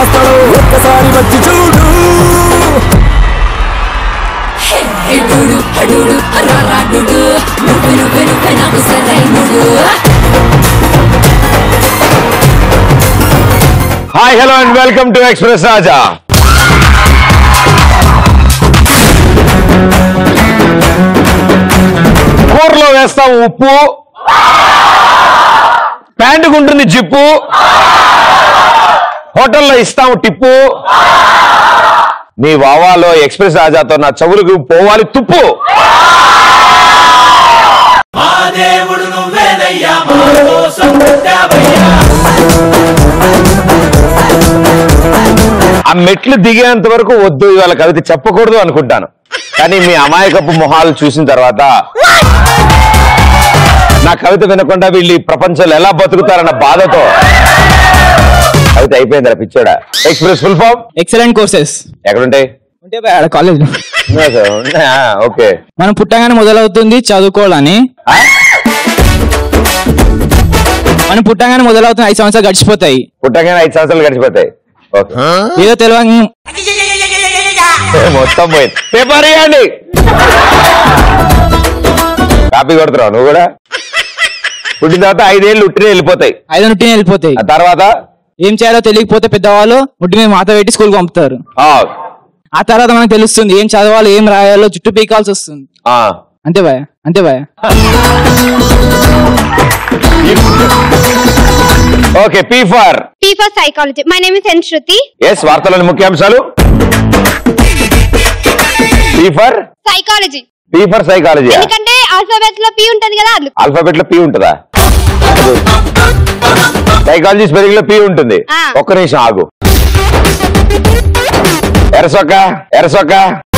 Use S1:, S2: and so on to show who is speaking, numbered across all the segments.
S1: చేస్తాడో ఒక్కసారి వచ్చి చూడు
S2: ఎడుడు అడుడు రారాడుడు నువ్వు నువ్వు నువ్వు నాకు సరైనడు
S3: hi hello and welcome to express Raja కూరలో వేస్తాం ఉప్పు ప్యాంటుకు ఉంటుంది జిప్పు హోటల్లో ఇస్తాం టిప్పు నీ వావాలో ఎక్స్ప్రెస్ రాజాతో నా చెవులకు పోవాలి తుప్పు ఆ మెట్లు దిగేంత వరకు వద్దు ఇవాళ కవిత చెప్పకూడదు అనుకుంటాను కానీ మీ అమాయకపు మొహాలు చూసిన తర్వాత నా కవిత వినకుండా వీళ్ళు ఈ ప్రపంచంలో ఎలా బతుకుతారన్న బాధతో కవిత అయిపోయింది పిచ్చోడా express full form
S4: excellent courses
S3: ఎక్కడుంటాయి
S4: ఉంటే కాలేజ్
S3: ఓకే
S4: మనం పుట్టగానే మొదలవుతుంది చదువుకోవాలని మనం పుట్టగానే మొదలవుతుంది ఐదు సంవత్సరాలు గడిచిపోతాయి
S3: పుట్టగానే ఐదు సంవత్సరాలు గడిచిపోతాయి ఓకే
S4: ఏదో తెలియని
S3: మొత్తం పోయింది పేపర్ ఇవ్వండి కాపీ కొడుతున్నావు నువ్వు కూడా పుట్టిన తర్వాత ఐదేళ్ళు ఉట్టినే వెళ్ళిపోతాయి
S4: ఐదు నుండి వెళ్ళిపోతాయి
S3: ఆ తర్వాత
S4: ఏం చేయాలో తెలియకపోతే పెద్దవాళ్ళు ముట్టి మీద మాత పెట్టి స్కూల్కి పంపుతారు
S3: ఆ,
S4: ఆ తర్వాత మనకు తెలుస్తుంది ఏం చదవాలో ఏం రాయాలో చుట్టూ పీకాల్సి వస్తుంది
S3: ఆ.
S4: అంతే భయ అంతే భయ
S3: okay P for
S5: P for psychology. My name is N Shruti.
S3: Yes వార్తలోని ముఖ్యాంశాలు P for
S5: Psychology.
S3: P for psychology
S5: ఎందుకంటే ఆల్ఫాబెట్ లో P ఉంటది కదా అందుకు
S3: ఆల్ఫాబెట్ లో పీ ఉంటుందా సైకాలజీ స్పెల్లింగ్ లో పీ ఉంటుంది
S5: ఆ.
S3: ఒక్క నిమిషం ఆగు ఎరసొక్క ఎరసొక్క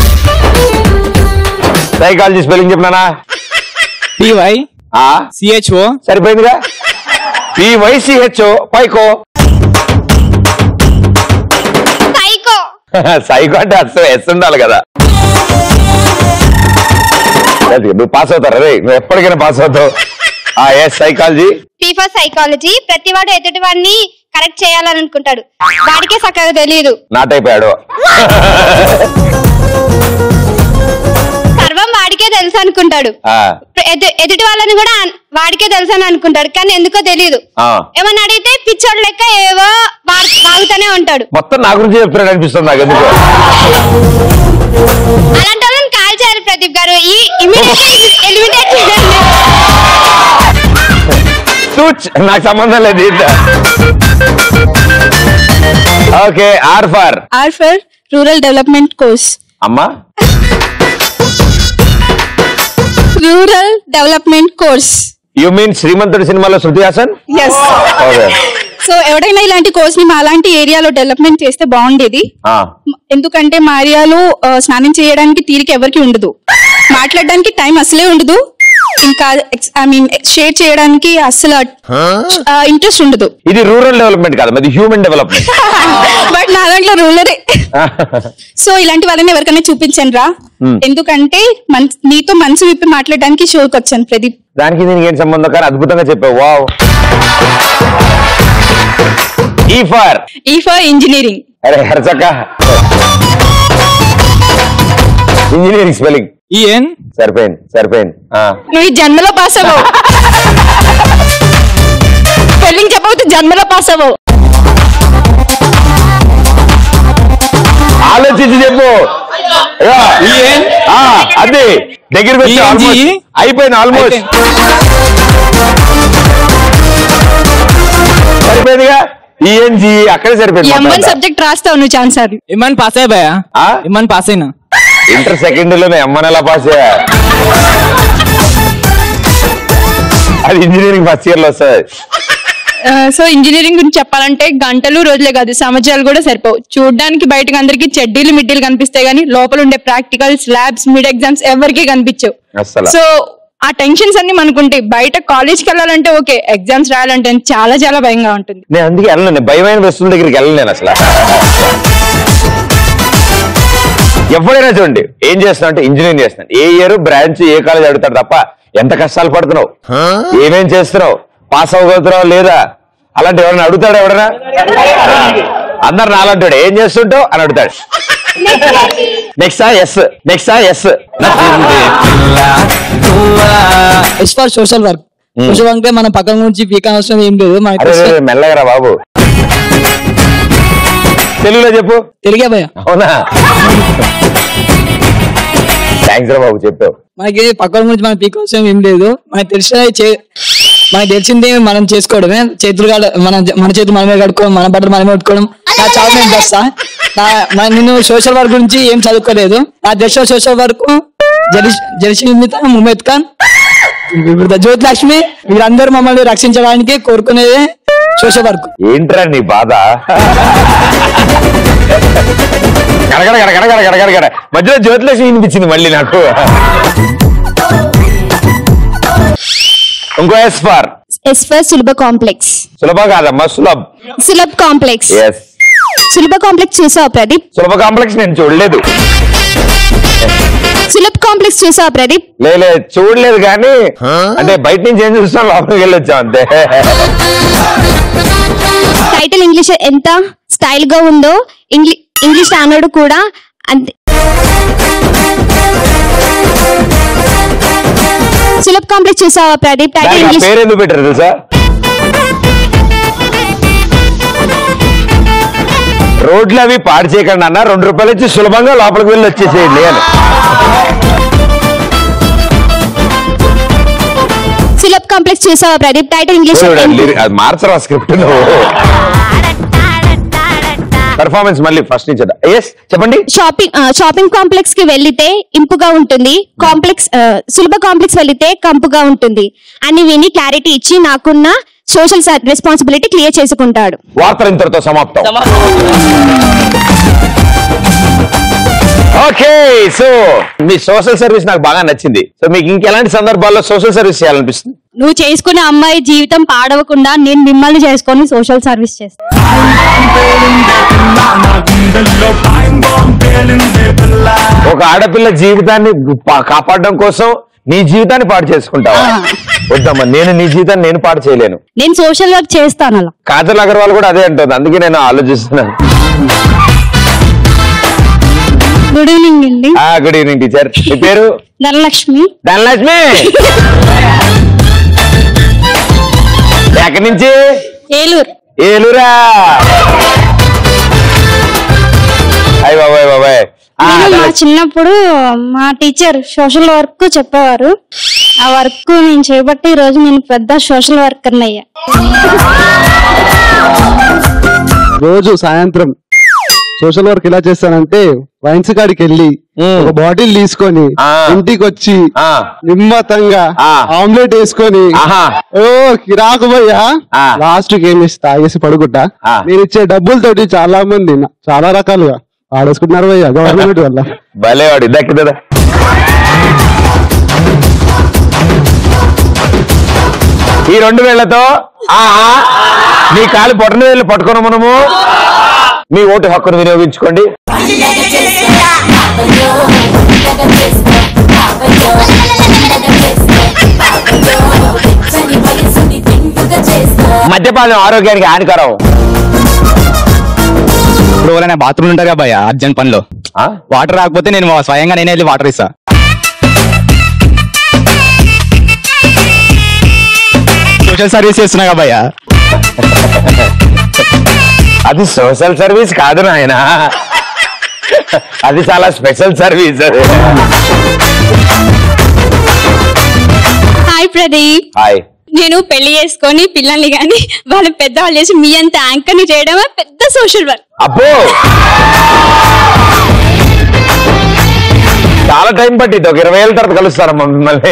S3: సైకాలజీ స్పెల్లింగ్ చెప్పినానా
S4: పివై
S3: ఆ
S4: సిహెచ్ఓ
S3: సరిపోయిందిగా పివైసిహెచ్ పైకో
S5: సైకో
S3: సైకో అంటే అసలు ఎస్ ఉండాలి కదా అది, నువ్వు పాస్ అవుతారా రే నువ్వు ఎప్పటికైనా పాస్ అవుతావు ఆ yes psychology
S5: P for psychology. ప్రతి వాడు ఎదుటి వాడిని కరెక్ట్ చేయాలని అనుకుంటాడు వాడికే చక్కగా తెలియదు
S3: నాట్ అయిపోయాడు
S5: సర్వం వాడికే తెలుసు అనుకుంటాడు
S3: ఆ,
S5: ఎదు- ఎదుటి వాళ్ళని కూడా అన్- వాడికే తెలుసు అని అనుకుంటాడు కానీ ఎందుకో తెలియదు
S3: ఆ.
S5: ఏమన్నా అడిగితే పిచ్చోడు లెక్క ఏవో వా- వాగుతూనే ఉంటాడు
S3: మొత్తం నా గురించి చెప్తున్నాడు అనిపిస్తుంది నాకు ఎందుకు
S5: అలాంటి వాళ్ళని కాల్ చేయాలి ప్రదీప్ గారు ఈ ఇమీడియట్ ఎలిమినేట్ చేయండి
S3: తూచ్ నాకు సంబంధం లేదు దీంతో okay R for
S6: R for rural development course
S3: అమ్మా
S6: rural development course
S3: you mean శ్రీమంతుడి సినిమాలో Shruti Haasan
S6: yes
S3: okay
S6: so ఎవడైనా ఇలాంటి కోర్స్ ని మా అలాంటి ఏరియాలో డెవలప్మెంట్ చేస్తే బాగుండేది
S3: ఆ,
S6: ఎందుకంటే మా ఏరియాలో ఆ, స్నానం చేయడానికి తీరిక ఎవరికి ఉండదు మాట్లాడడానికి టైం అసలే ఉండదు ఇంకా ఐ మీన్ షేర్ చేయడానికి అసలు ఇంట్రెస్ట్ ఉండదు
S3: ఇది రూరల్ డెవలప్మెంట్ కాదు అది హ్యూమన్ డెవలప్మెంట్
S6: బట్ నా దాంట్లో రూలరే సో ఇలాంటి వాళ్ళని ఎవరికైనా చూపించండి రా ఎందుకంటే మన్- నీతో మనసు విప్పి మాట్లాడడానికి షోకి వచ్చాను ప్రదీప్
S3: దానికి దీనికి ఏంటి సంబంధం కానీ అద్భుతంగా చెప్పావు వావ్ ఈ ఫర్
S6: ఈ ఫర్ ఇంజనీరింగ్
S3: అరే హర్చక్క ఇంజనీరింగ్ స్పెల్లింగ్
S4: ఈఎన్
S3: సరిపోయింది సరిపోయింది ఆ.
S6: నువ్వు ఈ జన్మలో పాస్ అవ్వవు స్పెల్లింగ్ చెప్పకపోతే జన్మలో పాస్ అవ్వవు
S3: ఆలోచించి చెప్పు ఇగో,
S4: ఈఎన్
S3: ఆ, అది దగ్గరికి వచ్చి
S4: ENG?
S3: almost. అయిపోయింది ఆల్మోస్ట్ సరిపోయిందిగా ఈఎన్జి అక్కడే సరిపోయింది
S6: ఎం వన్
S3: మొత్తం.
S6: సబ్జెక్ట్ రాస్తావు నువ్వు ఛాన్స్ సార్
S4: ఇమ్మని పాస్ అయ్యా భయ
S3: ఆ?
S4: ఇమ్మని పాస్ అయినా
S3: ఇంటర్ సెకండ్ లోనే ఎమ్మని ఎలా పాస్ అయ్యా అది ఇంజనీరింగ్ ఫస్ట్ ఇయర్ లో వస్తుంది
S6: సో ఇంజనీరింగ్ గురించి చెప్పాలంటే గంటలు రోజులే కాదు సంవత్సరాలు కూడా సరిపోవు చూడడానికి బయటకు అందరికి చెడ్డీలు మిడ్డీలు కనిపిస్తాయి కానీ లోపల ఉండే ప్రాక్టికల్స్ ల్యాబ్స్ మిడ్ ఎగ్జామ్స్ ఎవరికి కనిపించవు
S3: అస్సలు
S6: సో ఆ టెన్షన్స్ అన్ని మనకుంటాయి బయట కాలేజ్కి వెళ్ళాలంటే ఓకే ఎగ్జామ్స్ రాయాలంటే చాలా చాలా భయంగా ఉంటుంది
S3: నేను అందుకే వెళ్ళను నేను భయమైన వస్తువుల దగ్గరికి వెళ్ళను నేను అసలు ఎవడైనా చూడండి ఏం చేస్తున్నా అంటే ఇంజనీరింగ్ చేస్తున్నాను ఏ ఇయర్ బ్రాంచ్ ఏ కాలేజ్ అడుగుతాడు తప్ప ఎంత కష్టాలు పడుతున్నావు ఏమేం చేస్తున్నావు పాస్ అవ్వగలుగుతున్నావు లేదా అలాంటి ఎవరైనా అడుగుతాడు ఎవడైనా అందరు నాలంటాడు ఏం చేస్తుంటావు అని అడుగుతాడు next S next S
S4: S for social work social work అంటే మన పక్కన నుంచి పీకాన్ అవసరం ఏం లేదు మనకి
S3: అరే
S4: వస్తే-
S3: మెల్లగరా బాబు తెలుగులో చెప్పు
S4: తెలుగే భయ
S3: అవునా థ్యాంక్స్ రా బాబు చెప్పావు
S4: మనకి పక్కన నుంచి మన పీక్ అవసరం ఏం లేదు మనకి తెలిసిన చే- మనకి తెలిసింది మనం చేసుకోవడమే చేతులు కాడ మన మన చేతులు మనమే కడుక్కోవడం మన బట్టలు మనమే పెట్టుకోవడం నా చాలా నేను చేస్తా నా- నా- నేను సోషల్ వర్క్ గురించి ఏం చదువుకోలేదు నా తెలిసిన సోషల్ వర్క్ జలి జలసిమిత ముమేద్ ఖాన్ ఇప్పుడు జ్యోతి లక్ష్మి మీరందరూ మమ్మల్ని రక్షించడానికి కోరుకునేదే సోషల్ వర్క్
S3: ఏంట్రా నీ బాధ గడగడ గడగడ గడగడ గడగడ మధ్యలో జ్యోతిలక్ష్మి వినిపించింది మళ్ళీ నాకు ఇంకో S for
S5: S for Sulabh complex
S3: Sulabh కాదమ్మా Sulabh
S5: Sulabh complex
S3: S
S5: Sulabh complex చూసావా ప్రదీప్
S3: సులభ కాంప్లెక్స్ నేను చూడలేదు
S5: సులభ్ కాంప్లెక్స్ చూసావా ప్రదీప్
S3: లేలే చూడలేదు కానీ అంటే బయట నుంచి ఏం చూస్తాం లోపలికి వెళ్ళి వచ్చాం అంతే
S5: టైటిల్ ఇంగ్లీష్ ఎంత స్టైల్ గా ఉందో ఇంగ్లీష్ ఇంగ్లీష్ అన్నాడు కూడా అంతే సులభ్ కాంప్లెక్స్ చూసావా ప్రదీప్ టైటిల్
S3: దానికి ఆ
S5: ఇంగ్లీష్
S3: పేరు ఎందుకు పెట్టారు తెలుసా రోడ్లు అవి పాడు చేయకండి అన్న రెండు రూపాయలు ఇచ్చి సులభంగా లోపలికి వెళ్ళి వచ్చేసేయండి అని
S5: సులభ్ కాంప్లెక్స్ చూసావా ప్రదీప్ టైటిల్ ఇంగ్లీష్
S3: చూడు, అది లిరి- అది మార్చరా స్క్రిప్ట్ పర్ఫార్మెన్స్ మళ్ళీ ఫస్ట్ నుంచి ఎస్ చెప్పండి
S5: షాపింగ్ ఆ, షాపింగ్ కాంప్లెక్స్ కి వెళ్లితే ఇంపుగా ఉంటుంది కాంప్లెక్స్ ఆ, సులభ కాంప్లెక్స్ వెళ్లితే కంపుగా ఉంటుంది అని విని క్లారిటీ ఇచ్చి నాకున్న సోషల్ రెస్పాన్సిబిలిటీ క్లియర్ చేసుకుంటాడు
S3: వార్తలు ఇంతటితో సమాప్తం ఓకే సో మీ సోషల్ సర్వీస్ నాకు బాగా నచ్చింది సో మీకు ఇంకెలాంటి సందర్భాల్లో సోషల్ సర్వీస్ చేయాలనిపిస్తుంది
S5: నువ్వు చేసుకునే అమ్మాయి జీవితం పాడవకుండా నేను మిమ్మల్ని చేసుకొని సోషల్ సర్వీస్ చేస్తాను
S3: ఒక ఆడపిల్ల జీవితాన్ని పా- కాపాడడం కోసం నీ జీవితాన్ని పాడు చేసుకుంటావా వద్దమ్మా నేను నీ జీవితాన్ని నేను పాడు చేయలేను
S5: నేను సోషల్ వర్క్ చేస్తాను అలా
S3: కాజల్ అగర్వాల్ కూడా అదే అంటుంది అందుకే నేను ఆలోచిస్తున్నాను
S5: గుడ్ ఈవినింగ్ అండి
S3: ఆ గుడ్ ఈవినింగ్ టీచర్ మీ పేరు
S5: ధనలక్ష్మి
S3: ధనలక్ష్మి ఎక్కడి నుంచి
S5: ఏలూరు
S3: ఏలురా అయ్య బాబాయ్ బాబాయ్ ఆ,
S5: నేను మా
S3: ధనలక్ష్మి.
S5: చిన్నప్పుడు మా టీచర్ సోషల్ వర్క్ చెప్పేవారు ఆ వర్క్ నేను చేయబట్టి ఈ రోజు నేను పెద్ద సోషల్ వర్కర్ అయ్యా
S1: రోజు సాయంత్రం సోషల్ వర్క్ ఎలా చేస్తానంటే వైన్స్ కాడికి వెళ్ళి
S3: మ్మ్.
S1: ఒక బాటిల్ తీసుకొని
S3: ఆ.
S1: ఇంటికి వచ్చి
S3: ఆ,
S1: నిమ్మతంగా
S3: ఆ.
S1: ఆమ్లెట్ వేసుకొని
S3: ఆహా.
S1: ఓ కిరాకు పోయా
S3: ఆ.
S1: లాస్ట్ కి ఏం చేసి తాగేసి పడుకుంటా
S3: ఆ.
S1: నేను ఇచ్చే డబ్బులతోటి చాలా మంది నా- చాలా రకాలుగా ఆడేసుకుంటున్నారు భయ్యా గవర్నమెంట్ వల్ల
S3: భలేవాడు ఇద్దక్కిదా ఈ రెండు వేళ్లతో ఆ మీ కాలు పొట్టని వేళ్ళు పట్టుకుని మనము మీ ఓటు హక్కును వినియోగించుకోండి మద్యపానం ఆరోగ్యానికి హానికరం
S4: ఇప్పుడు ఎవరైనా బాత్రూమ్ ఉంటారు కదా భయ అర్జెంట్ పనిలో
S3: ఆ?
S4: వాటర్ రాకపోతే నేను స్వయంగా నేనే వెళ్ళి వాటర్ ఇస్తా సోషల్ సర్వీస్ చేస్తున్నా కదా భయ్యా
S3: అది సోషల్ సర్వీస్ కాదు నాయన అది చాలా స్పెషల్ సర్వీస్ అది
S6: హాయ్ ప్రదీప్
S3: హాయ్
S6: నేను పెళ్లి చేసుకొని పిల్లల్ని కానీ వాళ్ళు పెద్దవాళ్ళు చేసి మీ అంత యాంకర్ని చేయడమే పెద్ద సోషల్ వర్క్
S3: అబ్బో చాలా టైం పట్టింది ఒక ఇరవై ఏళ్ళ తర్వాత కలుస్తారమ్మా మిమ్మల్ని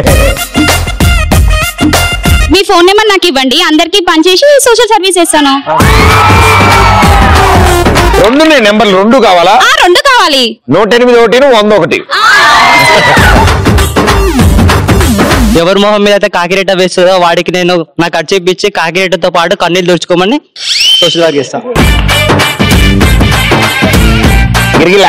S6: మీ ఫోన్ నెంబర్ నాకు ఇవ్వండి అందరికీ పనిచేసి సోషల్ సర్వీస్ చేస్తాను
S3: రెండు నేను నెంబర్లు రెండు కావాలా
S6: ఆ రెండు కావాలి
S3: నూట ఎనిమిది ఒకటి వంద ఒకటి
S7: ఎవరి మొహం మీద అయితే కాకిరెట్ట వేస్తుందో వాడికి నేను నా ఖర్చు ఇప్పించి కాకిరెట్టతో పాటు కన్నీళ్ళు తుడుచుకోమని సోషల్ వర్క్ చేస్తాను
S3: గిరిగిలా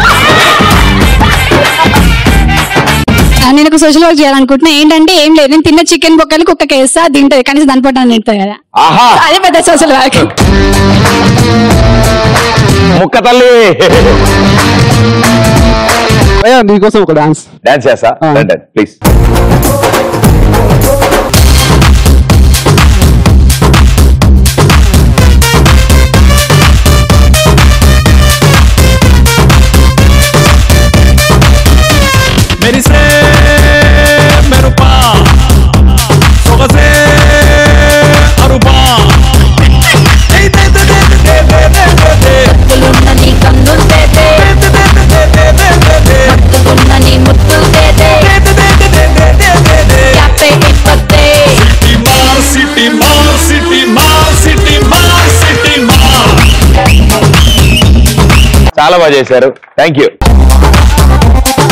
S6: నేను ఒక సోషల్ వర్క్ చేయాలనుకుంటున్నా ఏంటంటే ఏం లేదు నేను తిన్న చికెన్ బొక్కలు కుక్కకి వేస్తా తింటది కనీసం దాని పొట్టాన్ని తింటుంది కదా
S3: ఆహా
S6: అదే పెద్ద సోషల్ వర్క్
S3: ముక్క తల్లి
S1: భయ్యా నీకోసం ఒక డాన్స్
S3: డాన్స్ చేస్తా
S1: ఆ.
S3: ప్లీజ్
S8: మెరిసే మెరుపా సొగసే అరుపా
S2: ముద్దులున్న నీ కన్నులు తేతే ముద్దుకున్న నీ ముద్దులు తేతే యాపే ఇప్పతే
S8: సిటీ మార్ సిటీ మార్ సిటీ మార్ సిటీ మార్
S3: చాలా బాగా చేశారు థ్యాంక్ యూ